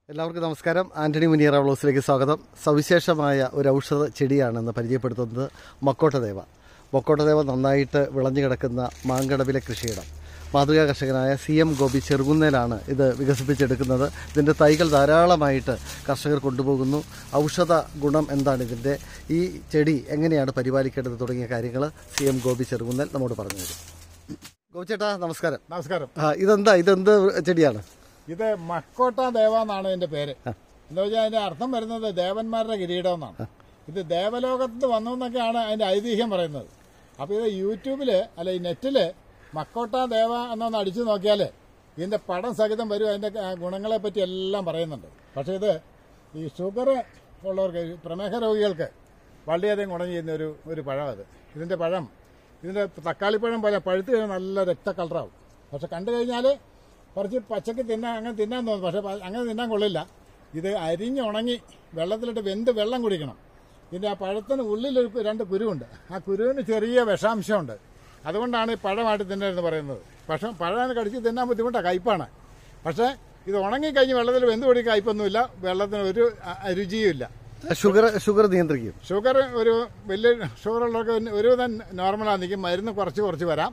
എല്ലാവർക്കും നമസ്കാരം ആന്റണി മുനിയറ വ്ലോസിലേക്ക് സ്വാഗതം സവിശേഷമായ ഒരു ഔഷധ ചെടിയാണെന്ന് പരിചയപ്പെടുത്തുന്നത് മക്കോട്ടദേവ മക്കോട്ടദേവ നന്നായിട്ട് വിളഞ്ഞു കിടക്കുന്ന മാങ്കടവിലെ കൃഷിയിടം മാതൃകാ കർഷകനായ സി എം ഗോപി ചെറുകുന്നേലാണ് ഇത് വികസിപ്പിച്ചെടുക്കുന്നത് ഇതിൻ്റെ തൈകൾ ധാരാളമായിട്ട് കർഷകർ കൊണ്ടുപോകുന്നു ഔഷധ ഗുണം എന്താണ് ഇതിൻ്റെ ഈ ചെടി എങ്ങനെയാണ് പരിപാലിക്കേണ്ടത് തുടങ്ങിയ കാര്യങ്ങൾ സി എം ഗോപി ചെറുകുന്നേൽ നമ്മോട് പറഞ്ഞു തരും ഗോപിച്ചേട്ടാ നമസ്കാരം നമസ്കാരം ആ, ഇതെന്താ ഇതെന്ത് ചെടിയാണ് ഇത് മക്കോട്ട ദേവ എന്നാണ് ഇതിന്റെ പേര് എന്ന് വെച്ചാൽ അതിന്റെ അർത്ഥം വരുന്നത് ദേവന്മാരുടെ കിരീടം എന്നാണ് ഇത് ദേവലോകത്ത് വന്നു എന്നൊക്കെയാണ് അതിന്റെ ഐതിഹ്യം പറയുന്നത് അപ്പൊ ഇത് യൂട്യൂബില് അല്ല ഈ നെറ്റില് മക്കോട്ട ദേവ എന്നൊന്ന് അടിച്ചു നോക്കിയാല് ഇതിന്റെ പടം സഹിതം വരും അതിന്റെ ആ, ഗുണങ്ങളെ പറ്റി എല്ലാം പറയുന്നുണ്ട് പക്ഷെ ഇത് ഈ ഷുഗർ ഉള്ളവർക്ക് ഈ പ്രമേഹ രോഗികൾക്ക് വളരെയധികം ഗുണം ചെയ്യുന്ന ഒരു ഒരു പഴം അത് ഇതിന്റെ പഴം ഇതിന്റെ തക്കാളിപ്പഴം പോലെ പഴുത്ത് കഴിഞ്ഞാൽ നല്ല രക്ത കളറാവും പക്ഷെ കണ്ടു കഴിഞ്ഞാൽ കുറച്ച് പച്ചക്ക് തിന്നാൻ അങ്ങനെ തിന്നാൻ തോന്നും പക്ഷെ പ- അങ്ങനെ തിന്നാൻ കൊള്ളില്ല ഇത് അരിഞ്ഞുണങ്ങി വെള്ളത്തിലിട്ട് വെന്ത് വെള്ളം കുടിക്കണം ഇതിന്റെ ആ പഴത്തിന് ഉള്ളിലൊരു കു- രണ്ട് കുരുവുണ്ട് ആ കുരുവിന് ചെറിയ വിഷാംശമുണ്ട് അതുകൊണ്ടാണ് ഈ പഴമായിട്ട് തിന്നരുതെന്ന് പറയുന്നത് പക്ഷെ പഴം കടിച്ച് തിന്നാൻ ബുദ്ധിമുട്ടാണ് കയ്പാണ് പക്ഷേ ഇത് ഉണങ്ങിക്കഴിഞ്ഞ് വെള്ളത്തിൽ വെന്ത് കൂടി കയ്പൊന്നുമില്ല വെള്ളത്തിന് ഒരു അ- രുചിയും ഇല്ല ഷുഗർ ഷുഗർ നിയന്ത്രിക്കും ഷുഗർ ഒരു വലിയ ഷുഗർ ഉള്ളവർക്ക് ഒരു- ഒരുവിധം നോർമലാണ് നിൽക്കും മരുന്ന് കുറച്ച് കുറച്ച് വരാം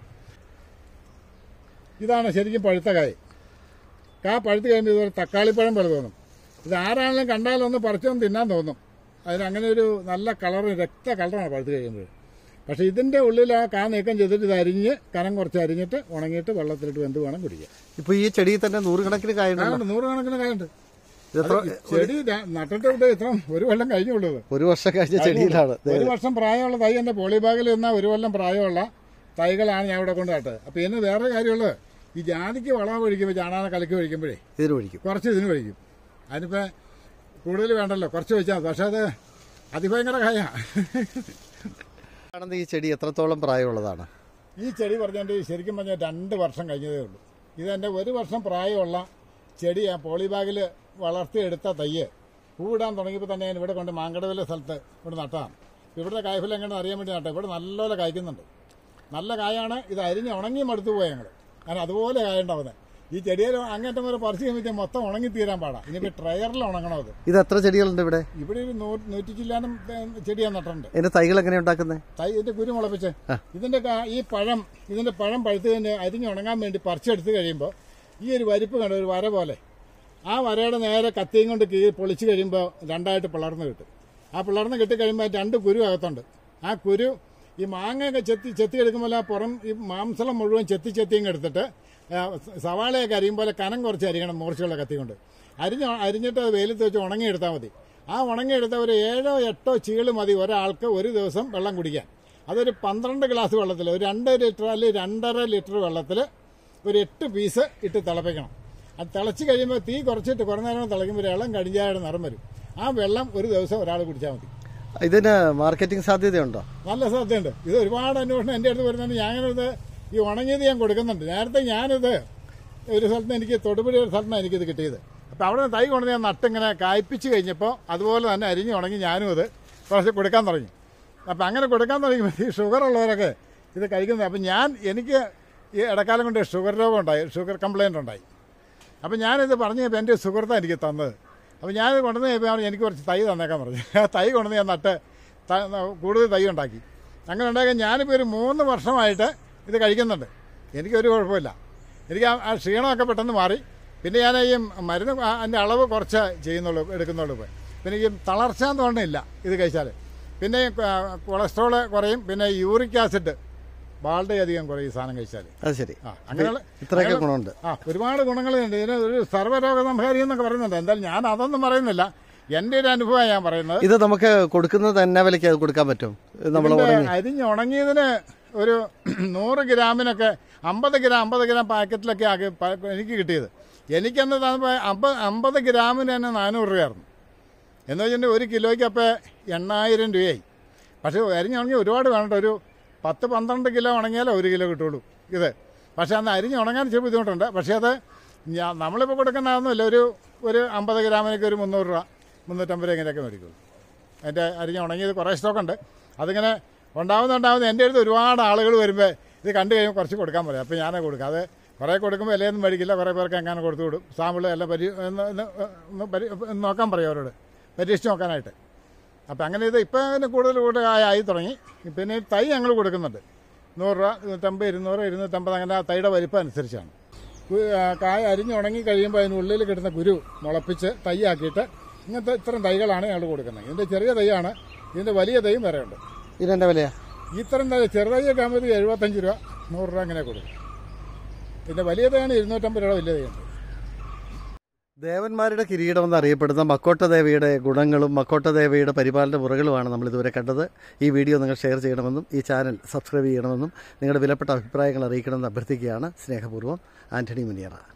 ഇതാണ് ശരിക്കും പഴുത്ത കായ് കാ പഴുത്ത് കഴിയുമ്പോൾ ഇതുപോലെ തക്കാളിപ്പഴം പോലെ തോന്നും ഇത് ആരാണെങ്കിലും കണ്ടാലൊന്ന് പറിച്ചൊന്ന് തിന്നാൻ തോന്നും അതിന് അങ്ങനെ ഒരു നല്ല കളർ രക്ത കളറാണ് പഴുത്ത് കഴിയുമ്പോൾ പക്ഷേ ഇതിന്റെ ഉള്ളിൽ ആ കാ നീക്കം ചെയ്തിട്ട് ഇത് അരിഞ്ഞ് കനം കുറച്ച് അരിഞ്ഞിട്ട് ഉണങ്ങിയിട്ട് വെള്ളത്തിലിട്ട് വെന്ത് വേണം കുടിക്കാൻ ഇപ്പൊ ഈ ചെടിയിൽ തന്നെ നൂറുകണക്കിന് കായുണ്ടല്ലോ കായുണ്ട് നൂറുകണക്കിന് കായുണ്ട് ഇത് എത്ര ചെടി ര- നട്ടിട്ട് ഇവിടെ ഇത്ര ഒരു കൊല്ലം കഴിഞ്ഞുള്ളത് ഒരു വർഷം കഴിഞ്ഞ ചെടിയിലാണ് ദേ, ഒരു വർഷം പ്രായമുള്ള തൈ എന്റെ പോളിബാഗിൽ നിന്ന ഒരു കൊല്ലം പ്രായമുള്ള തൈകളാണ് ഞാൻ ഇവിടെ കൊണ്ട് നട്ടത് അപ്പൊ ഇതിന് വേറെ കാര്യമുള്ളത് ഈ ജാതിക്ക് വളം ഒഴിക്കുമ്പോൾ ചാണാന കലക്കി ഒഴിക്കുമ്പോഴേ ഇതിന് ഒഴിക്കും കുറച്ച് ഇതിന് ഒഴിക്കും അതിനിപ്പോ കൂടുതൽ വേണ്ടല്ലോ കുറച്ച് ഒഴിച്ചാൽ മതി പക്ഷെ അത് അതിഭയങ്കര കായ കാണുന്ന ഈ ചെടി എത്രത്തോളം പ്രായമുള്ളതാണ് ഈ ചെടി പറഞ്ഞാൽ ശരിക്കും പറഞ്ഞാൽ രണ്ട് വർഷം കഴിഞ്ഞതേ ഉള്ളൂ ഇതെന്റെ ഒരു വർഷം പ്രായമുള്ള ചെടി ആ പോളിബാഗിൽ വളർത്തിയെടുത്ത തയ്യ് പൂവിടാൻ തുടങ്ങിയപ്പോൾ തന്നെ ഞാൻ ഇവിടെ കൊണ്ട് മാങ്കടവിലെ സ്ഥലത്ത് ഇവിടെ നട്ടതാണ് ഇവിടെ കായ്ഫലം എങ്ങനെ അറിയാൻ വേണ്ടി നട്ടത് ഇവിടെ നല്ലപോലെ കായ്ക്കുന്നുണ്ട് നല്ല കായാണ് ഇത് അരിഞ്ഞ് ഉണങ്ങി മടുത്തു പോയി ഞങ്ങൾ കാരണം അതുപോലെ കായ ഉണ്ടാവുന്നത് ഈ ചെടിയിൽ അങ്ങേറ്റം വരെ പറിച്ച് കഴിയുമ്പോൾ മൊത്തം ഉണങ്ങി തീരാൻ പാടാം ഇനിയിപ്പോൾ ട്രയറിൽ ഉണങ്ങണം അത് ഇത് എത്ര ചെടികളുണ്ട് ഇവിടെ ഇവിടെ ഒരു നൂ- നൂറ്റി ചില്ലാനും ചെടിയാണ് നട്ടിട്ടുണ്ട് ഇതിന്റെ തൈകൾ എങ്ങനെയാ ഉണ്ടാക്കുന്നത് തൈ ഇതിന്റെ കുരു മുളപ്പിച്ച് ഇതിന്റെ കാ- ഈ പഴം ഇതിന്റെ പഴം പഴുത്തതിന്റെ അരിഞ്ഞ് ഉണങ്ങാൻ വേണ്ടി പറിച്ചെടുത്ത് കഴിയുമ്പോൾ ഈ ഒരു വരിപ്പ് കണ്ട ഒരു വര പോലെ ആ വരയുടെ നേരെ കത്തിയും കൊണ്ട് കീറി പൊളിച്ച് കഴിയുമ്പോൾ രണ്ടായിട്ട് പിളർന്ന് കിട്ടും ആ പിളർന്ന് കിട്ടിക്കഴിയുമ്പോൾ രണ്ട് കുരു അകത്തുണ്ട് ആ കുരു ഈ മാങ്ങയൊക്കെ ചെത്തി ചെത്തി എടുക്കുമ്പോൾ ആ പുറം ഈ മാംസളം മുഴുവൻ ചെത്തി ചെത്തിയും എടുത്തിട്ട് ആ, സ- സവാളയൊക്കെ അരിയും പോലെ കനം കുറച്ച് അരിയണം മൂർച്ചയുള്ള കത്തി കൊണ്ട് അരിഞ്ഞ് അരിഞ്ഞിട്ട് അത് വെയിലത്ത് വെച്ച് ഉണങ്ങിയെടുത്താൽ മതി ആ ഉണങ്ങിയെടുത്ത ഒരു ഏഴോ എട്ടോ ചീള് മതി ഒരാൾക്ക് ഒരു ദിവസം വെള്ളം കുടിക്കാൻ അതൊരു പന്ത്രണ്ട് ഗ്ലാസ് വെള്ളത്തിൽ ഒരു രണ്ട് ലിറ്റർ അല്ലെങ്കിൽ രണ്ടര ലിറ്റർ വെള്ളത്തിൽ ഒരു എട്ട് പീസ് ഇട്ട് തിളപ്പിക്കണം അത് തിളച്ച് കഴിയുമ്പോൾ തീ കുറച്ചിട്ട് കുറേ നേരം തിളയ്ക്കുമ്പോൾ ഇളം കടിഞ്ചായുടെ നിറം വരും ആ വെള്ളം ഒരു ദിവസം ഒരാൾ കുടിച്ചാൽ മതി ഇതിന് മാർക്കറ്റിംഗ് സാധ്യതയുണ്ടോ നല്ല സാധ്യതയുണ്ട് ഇത് ഒരുപാട് അന്വേഷണം എൻ്റെ അടുത്ത് വരുന്നുണ്ട് ഞാനിത് ഈ ഉണങ്ങിയത് ഞാൻ കൊടുക്കുന്നുണ്ട് നേരത്തെ ഞാനിത് ഒരു സ്ഥലത്ത് എനിക്ക് തൊടുപുഴ ഒരു സ്ഥലത്താണ് എനിക്കിത് കിട്ടിയത് അപ്പോൾ അവിടെ നിന്ന് തൈ കൊണ്ട് ഞാൻ നട്ടിങ്ങനെ കായ്പ്പിച്ച് കഴിഞ്ഞപ്പോൾ അതുപോലെ തന്നെ അരിഞ്ഞ് ഉണങ്ങി ഞാനും ഇത് കുറച്ച് കൊടുക്കാൻ തുടങ്ങി അപ്പം അങ്ങനെ കൊടുക്കാൻ തുടങ്ങിയപ്പോൾ ഈ ഷുഗർ ഉള്ളവരൊക്കെ ഇത് കഴിക്കുന്നത് അപ്പം ഞാൻ എനിക്ക് ഈ ഇടക്കാലം കൊണ്ട് ഷുഗർ രോഗം ഉണ്ടായി ഷുഗർ കംപ്ലയിൻ്റ് ഉണ്ടായി അപ്പം ഞാനിത് പറഞ്ഞു കഴിഞ്ഞപ്പോൾ എൻ്റെ സുഹൃത്താണ് എനിക്ക് തന്നത് അപ്പോൾ ഞാനിത് കൊണ്ടുവന്ന് കഴിഞ്ഞപ്പോൾ എനിക്ക് കുറച്ച് തൈ തന്നേക്കാൻ പറഞ്ഞു ആ തൈ കൊണ്ടുവന്ന് ഞാൻ നട്ട് ത- കൂടുതൽ തൈ ഉണ്ടാക്കി അങ്ങനെ ഉണ്ടാക്കാൻ ഞാനിപ്പോൾ ഒരു മൂന്ന് വർഷമായിട്ട് ഇത് കഴിക്കുന്നുണ്ട് എനിക്കൊരു കുഴപ്പമില്ല എനിക്ക് ആ- ആ ക്ഷീണമൊക്കെ പെട്ടെന്ന് മാറി പിന്നെ ഞാൻ ഈ മരുന്ന് ആ- അതിൻ്റെ അളവ് കുറച്ച് ചെയ്യുന്നുള്ളൂ എടുക്കുന്നുള്ളൂ ഇപ്പോൾ പിന്നെ ഈ തളർച്ച എന്ന് പറഞ്ഞില്ല ഇത് കഴിച്ചാൽ പിന്നെ ആ, കൊളസ്ട്രോള് കുറയും പിന്നെ യൂറിക് ആസിഡ് വളരെയധികം കുറയും ഈ സാധനം കഴിച്ചാൽ അത് ശരി ആ അങ്ങനെയുള്ള ഇത്രയൊക്കെ ഗുണമുണ്ട് ആ ഒരുപാട് ഗുണങ്ങളുണ്ട് ഇതിന് ഒരു സർവ്വരോഗ സംഹാരി എന്നൊക്കെ പറയുന്നുണ്ട് എന്തായാലും ഞാൻ അതൊന്നും പറയുന്നില്ല എൻ്റെ ഒരു അനുഭവമാണ് ഞാൻ പറയുന്നത് ഇത് നമുക്ക് കൊടുക്കുന്നത് തന്നെ വിലയ്ക്ക് അത് കൊടുക്കാൻ പറ്റും നമ്മൾ ഇതിന്റെ അരിഞ്ഞ് ഉണങ്ങിയതിന് ഒരു നൂറ് ഗ്രാമിനൊക്കെ അമ്പത് ഗ്രാം അമ്പത് ഗ്രാം പാക്കറ്റിലൊക്കെ ആക്കി പ- എനിക്ക് കിട്ടിയത് എനിക്കെന്ന് തന്നപ്പോൾ അമ്പത് അമ്പത് ഗ്രാമിന് തന്നെ നാനൂറ് രൂപയായിരുന്നു എന്ന് വെച്ചിട്ടുണ്ടെങ്കിൽ ഒരു കിലോയ്ക്ക് അപ്പോൾ എണ്ണായിരം രൂപയായി പക്ഷേ അരിഞ്ഞുണങ്ങി ഒരുപാട് വേണ്ട ഒരു പത്ത് പന്ത്രണ്ട് കിലോ ഉണങ്ങിയാലേ ഒരു കിലോ കിട്ടുള്ളൂ ഇത് പക്ഷേ അന്ന് അരിഞ്ഞ് ഉണങ്ങാൻ ഇച്ചിരി ബുദ്ധിമുട്ടുണ്ട് പക്ഷേ അത് ഞാൻ നമ്മളിപ്പോൾ കൊടുക്കുന്നതൊന്നുമില്ല ഒരു ഒരു അമ്പത് ഗ്രാമിനൊക്കെ ഒരു മുന്നൂറ് രൂപ മുന്നൂറ്റമ്പത് രൂപ ഇങ്ങനെയൊക്കെ മേടിക്കുള്ളൂ അതിൻ്റെ അരിഞ്ഞ് ഉണങ്ങിയത് കുറേ സ്റ്റോക്കുണ്ട് അതിങ്ങനെ ഉണ്ടാവുന്ന ഉണ്ടാവുന്ന എൻ്റെ അടുത്ത് ഒരുപാട് ആളുകൾ വരുമ്പോൾ ഇത് കണ്ടു കഴിയുമ്പോൾ കുറച്ച് കൊടുക്കാൻ പറയും അപ്പോൾ ഞാനത് കൊടുക്കാം അത് കുറേ കൊടുക്കുമ്പോൾ വിലയൊന്നും മേടിക്കില്ല കുറേ പേർക്ക് എങ്ങനെ കൊടുത്തു വിടും സാമ്പിൾ എല്ലാം പരി ഒന്ന് ഒന്ന് ഒന്ന് പരി ഒന്ന് നോക്കാൻ പറയും അവരോട് പരീക്ഷിച്ച് നോക്കാനായിട്ട് അപ്പം അങ്ങനെ ഇത് ഇപ്പം അതിന് കൂടുതൽ കൂടുതൽ ആയി ആയി തുടങ്ങി പിന്നെ ഈ തൈ ഞങ്ങൾ കൊടുക്കുന്നുണ്ട് നൂറ് രൂപ നൂറ്റമ്പത് ഇരുന്നൂറ് ഇരുന്നൂറ്റമ്പത് അങ്ങനെ ആ തൈയുടെ വലിപ്പം അനുസരിച്ചാണ് കു- ആ, കായ അരിഞ്ഞ് ഉണങ്ങി കഴിയുമ്പോൾ അതിനുള്ളിൽ കിട്ടുന്ന കുരു മുളപ്പിച്ച് തൈയാക്കിയിട്ട് ഇങ്ങനത്തെ ഇത്തരം തൈകളാണ് ഞങ്ങൾ കൊടുക്കുന്നത് ഇതിൻ്റെ ചെറിയ തൈയാണ് ഇതിൻ്റെ വലിയ തൈയും വേറെ ഉണ്ട് ഇതിൻ്റെ വിലയാ ഇത്തരം തൈ ചെറുതൈയൊക്കെ ആകുമ്പോഴത്തേക്ക് എഴുപത്തഞ്ച് രൂപ നൂറ് രൂപ അങ്ങനെ കൊടുക്കും പിന്നെ വലിയ തൈയാണ് ഇരുന്നൂറ്റമ്പത് രൂപ വലിയ തൈയുണ്ട് ദേവന്മാരുടെ കിരീടം എന്നറിയപ്പെടുന്ന മക്കോട്ടദേവിയുടെ ഗുണങ്ങളും മക്കോട്ടദേവിയുടെ പരിപാലന മുറകളുമാണ് നമ്മൾ ഇതുവരെ കണ്ടത് ഈ വീഡിയോ നിങ്ങൾ ഷെയർ ചെയ്യണമെന്നും ഈ ചാനൽ സബ്സ്ക്രൈബ് ചെയ്യണമെന്നും നിങ്ങളുടെ വിലപ്പെട്ട അഭിപ്രായങ്ങൾ അറിയിക്കണമെന്ന് അഭ്യർത്ഥിക്കുകയാണ് സ്നേഹപൂർവ്വം ആന്റണി മുനിയറ